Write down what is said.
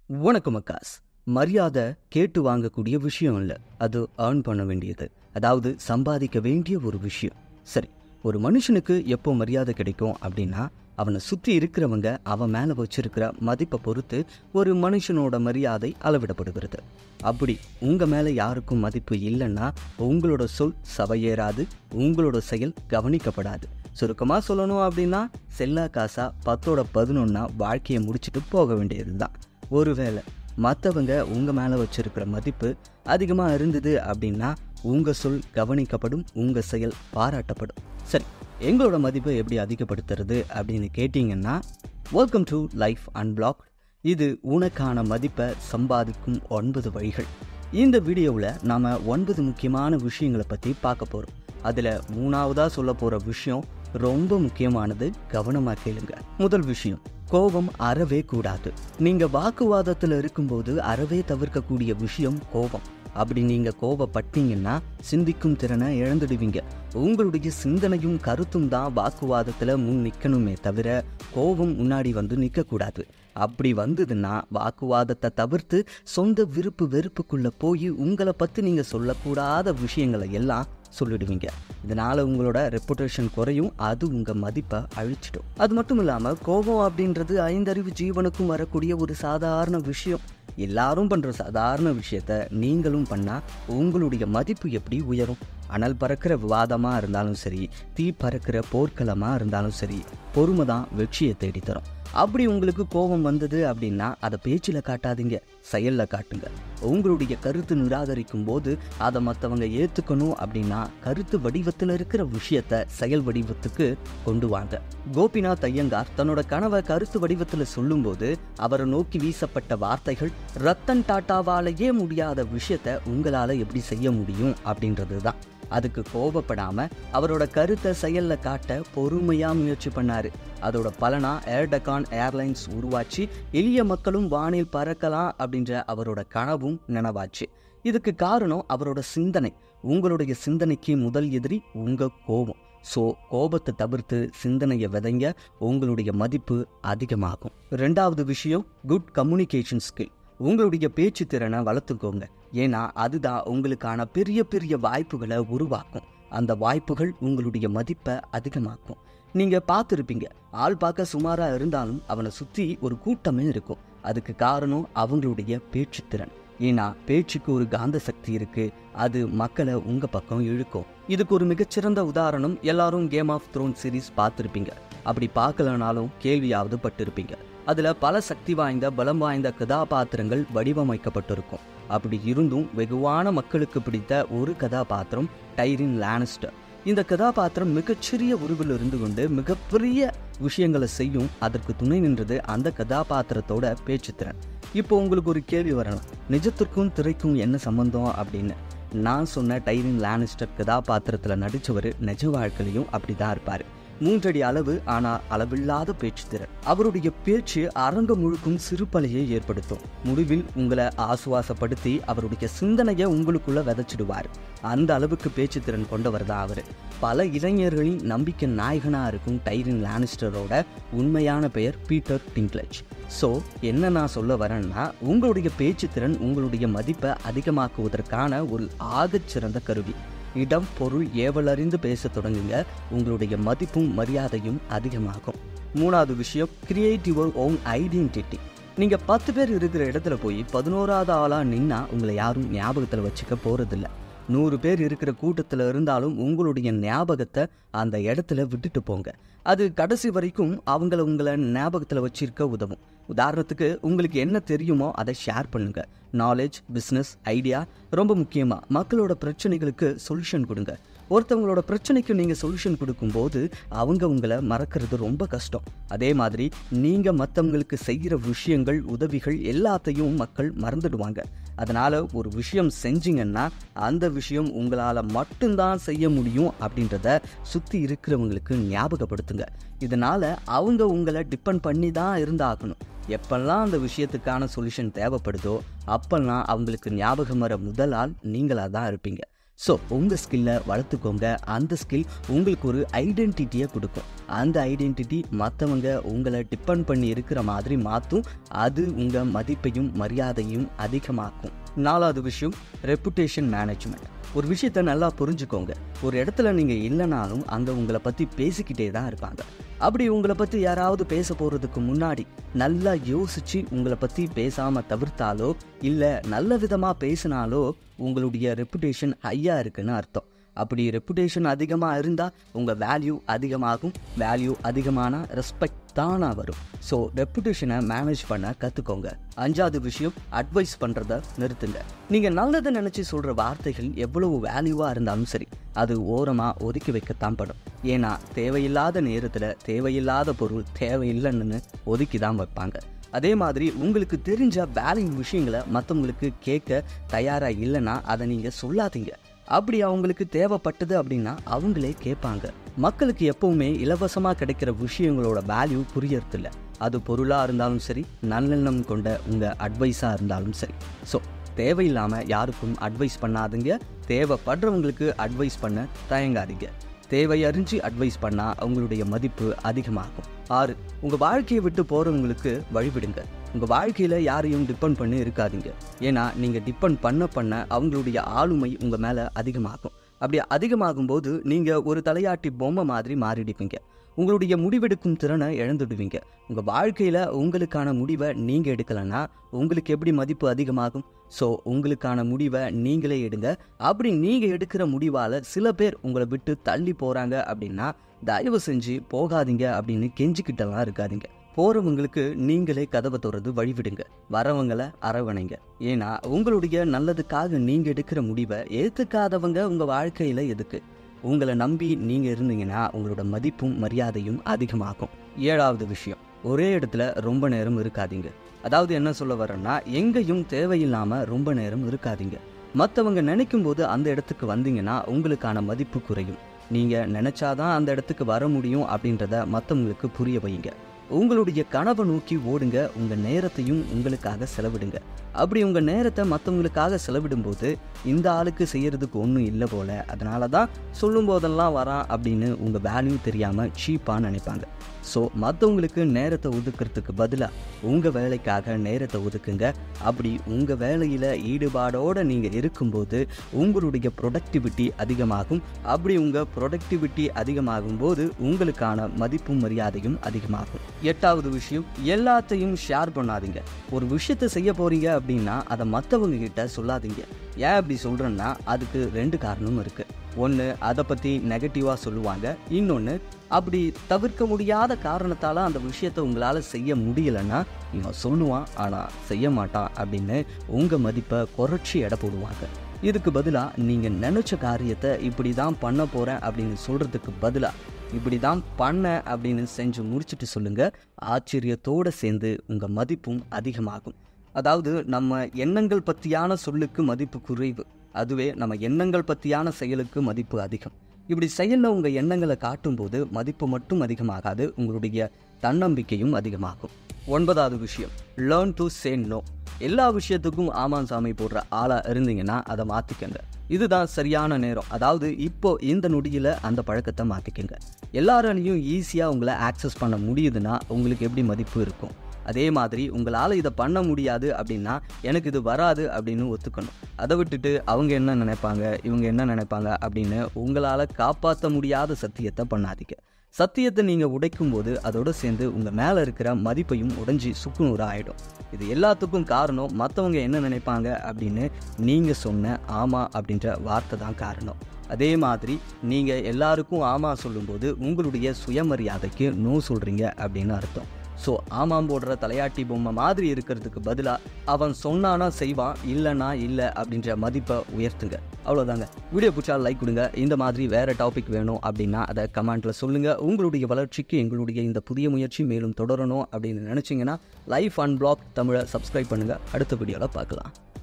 வணக்கம் அக்காஸ் மரியாதை கேட்டு வாங்கக்கூடிய விஷயம் இல்லை அது ஏர்ன் பண்ண வேண்டியது அதாவது சம்பாதிக்க வேண்டிய ஒரு விஷயம் சரி ஒரு மனுஷனுக்கு எப்போ மரியாதை கிடைக்கும் அப்படின்னா அவனை சுற்றி இருக்கிறவங்க அவன் மேலே வச்சிருக்கிற மதிப்பை பொறுத்து ஒரு மனுஷனோட மரியாதை அளவிடப்படுகிறது அப்படி உங்கள் மேலே யாருக்கும் மதிப்பு இல்லைன்னா உங்களோட சொல் சபையேறாது உங்களோட செயல் கவனிக்கப்படாது சுருக்கமாக சொல்லணும் அப்படின்னா செல்லா காசா பத்தோட பதினொன்னா வாழ்க்கையை முடிச்சுட்டு போக வேண்டியது தான் ஒருவேளை மற்றவங்க உங்கள் மேலே வச்சிருக்கிற மதிப்பு அதிகமாக இருந்தது அப்படின்னா உங்கள் சொல் கவனிக்கப்படும் உங்கள் செயல் பாராட்டப்படும் சரி எங்களோட மதிப்பை எப்படி அதிகப்படுத்துறது அப்படின்னு கேட்டிங்கன்னா வெல்கம் டு லைஃப் அன்பிளாக் இது உனக்கான மதிப்பை சம்பாதிக்கும் ஒன்பது வழிகள் இந்த வீடியோவில் நாம் ஒன்பது முக்கியமான விஷயங்களை பற்றி பார்க்க போகிறோம் அதில் மூணாவதாக சொல்ல போகிற விஷயம் ரொம்ப முக்கியமானது கவனமாக கேளுங்க முதல் விஷயம் கோபம் அறவே கூடாது நீங்க வாக்குவாதத்தில் இருக்கும்போது அறவே தவிர்க்கக்கூடிய விஷயம் கோபம் அப்படி நீங்க கோபப்பட்டீங்கன்னா சிந்திக்கும் திறனை இழந்துடுவீங்க உங்களுடைய சிந்தனையும் கருத்தும் தான் வாக்குவாதத்தில் முன் நிற்கணுமே தவிர கோபம் முன்னாடி வந்து நிற்கக்கூடாது அப்படி வந்ததுன்னா வாக்குவாதத்தை தவிர்த்து சொந்த விருப்பு வெறுப்புக்குள்ள போய் உங்களை பற்றி நீங்கள் சொல்லக்கூடாத விஷயங்களை எல்லாம் சொல்லிடுவீங்க இதனால உங்களோட ரெப்புடேஷன் குறையும் அது உங்க மதிப்பை அழிச்சிடும் அது மட்டும் இல்லாம கோபம் அப்படின்றது ஐந்தறிவு ஜீவனுக்கும் வரக்கூடிய ஒரு சாதாரண விஷயம் எல்லாரும் பண்ற சாதாரண விஷயத்த நீங்களும் பண்ணா உங்களுடைய மதிப்பு எப்படி உயரும் அனல் பறக்கிற விவாதமா இருந்தாலும் சரி தீ பறக்கிற போர்க்களமா இருந்தாலும் சரி பொறுமை தான் வெற்றியை தேடித்தரும் அப்படி உங்களுக்கு கோபம் வந்தது அப்படின்னா அதை பேச்சில் காட்டாதீங்க செயலில் காட்டுங்க உங்களுடைய கருத்து நிராகரிக்கும் போது அதை மற்றவங்க ஏற்றுக்கணும் அப்படின்னா கருத்து வடிவத்தில் இருக்கிற விஷயத்த செயல் வடிவத்துக்கு கொண்டு வாங்க கோபிநாத் ஐயங்கார் தன்னோட கனவை கருத்து வடிவத்தில் சொல்லும்போது அவரை நோக்கி வீசப்பட்ட வார்த்தைகள் ரத்தன் டாட்டாவாலேயே முடியாத விஷயத்த உங்களால் எப்படி செய்ய முடியும் அப்படின்றது தான் அதுக்கு கோபப்படாம அவரோட கருத்தை செயல்ல காட்ட பொறுமையா முயற்சி பண்ணாரு அதோட பலனா ஏர்டகான் ஏர்லைன்ஸ் உருவாச்சு எளிய மக்களும் வானில் பறக்கலாம் அப்படின்ற அவரோட கனவும் நினைவாச்சு இதுக்கு காரணம் அவரோட சிந்தனை உங்களுடைய சிந்தனைக்கு முதல் எதிரி உங்க கோபம் ஸோ கோபத்தை தவிர்த்து சிந்தனையை விதைங்க உங்களுடைய மதிப்பு அதிகமாகும் ரெண்டாவது விஷயம் குட் கம்யூனிகேஷன் ஸ்கில் உங்களுடைய பேச்சு திறனை வளர்த்துக்கோங்க ஏன்னா அதுதான் உங்களுக்கான பெரிய பெரிய வாய்ப்புகளை உருவாக்கும் அந்த வாய்ப்புகள் உங்களுடைய மதிப்பை அதிகமாக்கும் நீங்க பார்த்துருப்பீங்க ஆள் பார்க்க சுமாரா இருந்தாலும் அவனை சுத்தி ஒரு கூட்டமே இருக்கும் அதுக்கு காரணம் அவங்களுடைய பேச்சுத்திறன் ஏன்னா பேச்சுக்கு ஒரு காந்த சக்தி இருக்கு அது மக்களை உங்க பக்கம் இழுக்கும் இதுக்கு ஒரு மிகச்சிறந்த உதாரணம் எல்லாரும் கேம் ஆஃப் த்ரோன் சீரீஸ் பார்த்துருப்பீங்க அப்படி பார்க்கலனாலும் கேள்வியாவது பட்டிருப்பீங்க அதுல பல சக்தி வாய்ந்த பலம் வாய்ந்த கதாபாத்திரங்கள் வடிவமைக்கப்பட்டிருக்கும் அப்படி இருந்தும் வெகுவான மக்களுக்கு பிடித்த ஒரு கதாபாத்திரம் டைரின் லானிஸ்டர் இந்த கதாபாத்திரம் மிகச்சிறிய உருவில் இருந்து கொண்டு மிகப்பெரிய விஷயங்களை செய்யும் அதற்கு துணை நின்றது அந்த கதாபாத்திரத்தோட பேச்சுத்திறன் இப்போ உங்களுக்கு ஒரு கேள்வி வரலாம் நிஜத்திற்கும் திரைக்கும் என்ன சம்பந்தம் அப்படின்னு நான் சொன்ன டைரின் லானிஸ்டர் கதாபாத்திரத்தில் நடித்தவர் நிஜ வாழ்க்கையிலையும் அப்படி தான் இருப்பார் மூன்றடி அளவு ஆனால் அளவில்லாத பேச்சு திறன் அவருடைய பேச்சு அரங்கம் முழுக்கும் சிறுபலையை ஏற்படுத்தும் முடிவில் உங்களை ஆசுவாசப்படுத்தி அவருடைய சிந்தனையை உங்களுக்குள்ள விதைச்சிடுவார் அந்த அளவுக்கு பேச்சு திறன் கொண்டவர் தான் அவர் பல இளைஞர்களின் நம்பிக்கை நாயகனாக இருக்கும் டைரின் லானிஸ்டரோட உண்மையான பெயர் பீட்டர் டிங்க்லெஜ் ஸோ என்ன நான் சொல்ல வரேன்னா உங்களுடைய பேச்சு திறன் உங்களுடைய மதிப்பை அதிகமாக்குவதற்கான ஒரு ஆகச்சிறந்த கருவி இடம் பொருள் ஏவலறிந்து பேசத் தொடங்குங்க உங்களுடைய மதிப்பும் மரியாதையும் அதிகமாகும் மூணாவது விஷயம் கிரியேட் யுவர் ஓன் ஐடென்டிட்டி நீங்க பத்து பேர் இருக்கிற இடத்துல போய் பதினோராவது ஆளா நின்னா உங்களை யாரும் ஞாபகத்தில் வச்சுக்க போறதில்ல நூறு பேர் இருக்கிற கூட்டத்தில் இருந்தாலும் உங்களுடைய ஞாபகத்தை அந்த இடத்துல விட்டுட்டு போங்க அது கடைசி வரைக்கும் அவங்கள உங்களை ஞாபகத்தில் வச்சிருக்க உதவும் உதாரணத்துக்கு உங்களுக்கு என்ன தெரியுமோ அதை ஷேர் பண்ணுங்க நாலேஜ் பிஸ்னஸ் ஐடியா ரொம்ப முக்கியமாக மக்களோட பிரச்சனைகளுக்கு சொல்யூஷன் கொடுங்க ஒருத்தவங்களோட பிரச்சனைக்கு நீங்கள் சொல்யூஷன் கொடுக்கும்போது அவங்க உங்களை மறக்கிறது ரொம்ப கஷ்டம் அதே மாதிரி நீங்கள் மற்றவங்களுக்கு செய்கிற விஷயங்கள் உதவிகள் எல்லாத்தையும் மக்கள் மறந்துடுவாங்க அதனால் ஒரு விஷயம் செஞ்சீங்கன்னா அந்த விஷயம் உங்களால் மட்டும்தான் செய்ய முடியும் அப்படின்றத சுற்றி இருக்கிறவங்களுக்கு ஞாபகப்படுத்துங்க இதனால் அவங்க உங்களை டிபெண்ட் பண்ணி தான் இருந்தாகணும் எப்பெல்லாம் அந்த விஷயத்துக்கான சொல்யூஷன் தேவைப்படுதோ அப்பெல்லாம் அவங்களுக்கு ஞாபகம் வர முதல் ஆள் நீங்களாக தான் இருப்பீங்க ஸோ உங்கள் ஸ்கில்லை வளர்த்துக்கோங்க அந்த ஸ்கில் உங்களுக்கு ஒரு ஐடென்டிட்டியை கொடுக்கும் அந்த ஐடென்டிட்டி மற்றவங்க உங்களை டிபெண்ட் பண்ணி இருக்கிற மாதிரி மாற்றும் அது உங்கள் மதிப்பையும் மரியாதையும் அதிகமாக்கும் நாலாவது விஷயம் ரெப்புடேஷன் மேனேஜ்மெண்ட் ஒரு விஷயத்த நல்லா புரிஞ்சுக்கோங்க ஒரு இடத்துல நீங்கள் இல்லைனாலும் அங்கே உங்களை பற்றி பேசிக்கிட்டே தான் இருப்பாங்க அப்படி உங்களை பற்றி யாராவது பேச போகிறதுக்கு முன்னாடி நல்லா யோசிச்சு உங்களை பற்றி பேசாமல் தவிர்த்தாலோ இல்லை நல்ல விதமாக பேசினாலோ உங்களுடைய ரெப்புடேஷன் ஹையாக இருக்குன்னு அர்த்தம் அப்படி ரெப்புடேஷன் அதிகமாக இருந்தால் உங்கள் வேல்யூ அதிகமாகும் வேல்யூ அதிகமான ரெஸ்பெக்ட் தானாக வரும் ஸோ ரெப்புடேஷனை மேனேஜ் பண்ண கற்றுக்கோங்க அஞ்சாவது விஷயம் அட்வைஸ் பண்ணுறத நிறுத்துங்க நீங்கள் நல்லதை நினச்சி சொல்கிற வார்த்தைகள் எவ்வளவு வேல்யூவாக இருந்தாலும் சரி அது ஓரமாக ஒதுக்கி வைக்கத்தான் படும் ஏன்னா தேவையில்லாத நேரத்தில் தேவையில்லாத பொருள் தேவையில்லைன்னு ஒதுக்கி தான் வைப்பாங்க அதே மாதிரி உங்களுக்கு தெரிஞ்ச வேல்யூ விஷயங்களை மற்றவங்களுக்கு கேட்க தயாராக இல்லைன்னா அதை நீங்கள் சொல்லாதீங்க அப்படி அவங்களுக்கு தேவைப்பட்டது அப்படின்னா அவங்களே கேட்பாங்க மக்களுக்கு எப்பவுமே இலவசமாக கிடைக்கிற விஷயங்களோட வேல்யூ புரியறதில்ல அது பொருளாக இருந்தாலும் சரி நல்லெண்ணம் கொண்ட உங்கள் அட்வைஸாக இருந்தாலும் சரி ஸோ தேவையில்லாமல் யாருக்கும் அட்வைஸ் பண்ணாதீங்க தேவைப்படுறவங்களுக்கு அட்வைஸ் பண்ண தயங்காதீங்க தேவை அறிஞ்சு அட்வைஸ் பண்ணால் அவங்களுடைய மதிப்பு அதிகமாகும் ஆறு உங்கள் வாழ்க்கையை விட்டு போகிறவங்களுக்கு வழிவிடுங்க உங்கள் வாழ்க்கையில் யாரையும் டிபெண்ட் பண்ணி இருக்காதீங்க ஏன்னா நீங்கள் டிபெண்ட் பண்ண பண்ண அவங்களுடைய ஆளுமை உங்கள் மேலே அதிகமாகும் அப்படி அதிகமாகும் போது நீங்கள் ஒரு தலையாட்டி பொம்மை மாதிரி மாறிடுவீங்க உங்களுடைய முடிவெடுக்கும் திறனை இழந்துடுவீங்க உங்கள் வாழ்க்கையில் உங்களுக்கான முடிவை நீங்கள் எடுக்கலைன்னா உங்களுக்கு எப்படி மதிப்பு அதிகமாகும் ஸோ உங்களுக்கான முடிவை நீங்களே எடுங்க அப்படி நீங்கள் எடுக்கிற முடிவால் சில பேர் உங்களை விட்டு தள்ளி போகிறாங்க அப்படின்னா தயவு செஞ்சு போகாதீங்க அப்படின்னு கெஞ்சிக்கிட்டலாம் இருக்காதீங்க போகிறவங்களுக்கு நீங்களே கதவை திறந்து வழிவிடுங்க வரவங்களை அரவணைங்க ஏன்னா உங்களுடைய நல்லதுக்காக நீங்கள் எடுக்கிற முடிவை ஏற்றுக்காதவங்க உங்கள் வாழ்க்கையில் எதுக்கு உங்களை நம்பி நீங்கள் இருந்தீங்கன்னா உங்களோட மதிப்பும் மரியாதையும் அதிகமாகும் ஏழாவது விஷயம் ஒரே இடத்துல ரொம்ப நேரம் இருக்காதீங்க அதாவது என்ன சொல்ல வரேன்னா எங்கேயும் தேவையில்லாமல் ரொம்ப நேரம் இருக்காதீங்க மற்றவங்க நினைக்கும் போது அந்த இடத்துக்கு வந்தீங்கன்னா உங்களுக்கான மதிப்பு குறையும் நீங்கள் நினச்சாதான் அந்த இடத்துக்கு வர முடியும் அப்படின்றத மற்றவங்களுக்கு புரிய வைங்க உங்களுடைய கனவை நோக்கி ஓடுங்க உங்கள் நேரத்தையும் உங்களுக்காக செலவிடுங்க அப்படி உங்கள் நேரத்தை மற்றவங்களுக்காக செலவிடும்போது இந்த ஆளுக்கு செய்யறதுக்கு ஒன்றும் இல்லை போல அதனால தான் சொல்லும் போதெல்லாம் வரான் அப்படின்னு உங்கள் வேல்யூ தெரியாமல் சீப்பாக நினைப்பாங்க ஸோ மற்றவங்களுக்கு நேரத்தை ஒதுக்கிறதுக்கு பதிலாக உங்கள் வேலைக்காக நேரத்தை ஒதுக்குங்க அப்படி உங்கள் வேலையில் ஈடுபாடோடு நீங்கள் இருக்கும்போது உங்களுடைய ப்ரொடக்டிவிட்டி அதிகமாகும் அப்படி உங்கள் ப்ரொடக்டிவிட்டி அதிகமாகும் போது உங்களுக்கான மதிப்பும் மரியாதையும் அதிகமாகும் எட்டாவது விஷயம் எல்லாத்தையும் ஷேர் பண்ணாதீங்க ஒரு விஷயத்தை செய்ய போறீங்க அப்படின்னா அதை மற்றவங்க கிட்ட சொல்லாதீங்க ஏன் அப்படி சொல்கிறேன்னா அதுக்கு ரெண்டு காரணம் இருக்குது ஒன்று அதை பற்றி நெகட்டிவாக சொல்லுவாங்க இன்னொன்று அப்படி தவிர்க்க முடியாத காரணத்தால் அந்த விஷயத்தை உங்களால் செய்ய முடியலைன்னா இவன் சொல்லுவான் ஆனால் செய்ய மாட்டான் அப்படின்னு உங்கள் மதிப்பை குறைச்சி எடை போடுவாங்க இதுக்கு பதிலாக நீங்கள் நினச்ச காரியத்தை இப்படி தான் பண்ண போகிறேன் அப்படின்னு சொல்கிறதுக்கு பதிலாக இப்படி தான் பண்ண அப்படின்னு செஞ்சு முடிச்சுட்டு சொல்லுங்கள் ஆச்சரியத்தோடு சேர்ந்து உங்கள் மதிப்பும் அதிகமாகும் அதாவது நம்ம எண்ணங்கள் பற்றியான சொல்லுக்கு மதிப்பு குறைவு அதுவே நம்ம எண்ணங்கள் பற்றியான செயலுக்கு மதிப்பு அதிகம் இப்படி செயலில் உங்கள் எண்ணங்களை காட்டும்போது மதிப்பு மட்டும் அதிகமாகாது உங்களுடைய தன்னம்பிக்கையும் அதிகமாகும் ஒன்பதாவது விஷயம் லேர்ன் டு சே நோ எல்லா விஷயத்துக்கும் ஆமான் சாமி போடுற ஆளாக இருந்தீங்கன்னா அதை மாற்றிக்கங்க இதுதான் சரியான நேரம் அதாவது இப்போ இந்த நொடியில் அந்த பழக்கத்தை மாற்றிக்கங்க எல்லாராலையும் ஈஸியாக உங்களை ஆக்சஸ் பண்ண முடியுதுன்னா உங்களுக்கு எப்படி மதிப்பு இருக்கும் அதே மாதிரி உங்களால் இதை பண்ண முடியாது அப்படின்னா எனக்கு இது வராது அப்படின்னு ஒத்துக்கணும் அதை விட்டுட்டு அவங்க என்ன நினைப்பாங்க இவங்க என்ன நினைப்பாங்க அப்படின்னு உங்களால் காப்பாற்ற முடியாத சத்தியத்தை பண்ணாதீங்க சத்தியத்தை நீங்கள் உடைக்கும் போது அதோடு சேர்ந்து உங்கள் மேலே இருக்கிற மதிப்பையும் உடைஞ்சி சுக்குநூறாக ஆகிடும் இது எல்லாத்துக்கும் காரணம் மற்றவங்க என்ன நினைப்பாங்க அப்படின்னு நீங்கள் சொன்ன ஆமாம் அப்படின்ற வார்த்தை தான் காரணம் அதே மாதிரி நீங்கள் எல்லாருக்கும் ஆமாம் சொல்லும்போது உங்களுடைய சுயமரியாதைக்கு நோ சொல்கிறீங்க அப்படின்னு அர்த்தம் ஸோ ஆமாம் போடுற தலையாட்டி பொம்மை மாதிரி இருக்கிறதுக்கு பதிலாக அவன் சொன்னானா செய்வான் இல்லைனா இல்லை அப்படின்ற மதிப்பை உயர்த்துங்க அவ்வளோதாங்க வீடியோ பிடிச்சா லைக் கொடுங்க இந்த மாதிரி வேறு டாபிக் வேணும் அப்படின்னா அதை கமெண்ட்டில் சொல்லுங்கள் உங்களுடைய வளர்ச்சிக்கு எங்களுடைய இந்த புதிய முயற்சி மேலும் தொடரணும் அப்படின்னு நினச்சிங்கன்னா லைஃப் அண்ட் பிளாக் தமிழை சப்ஸ்கிரைப் பண்ணுங்கள் அடுத்த வீடியோவில் பார்க்கலாம்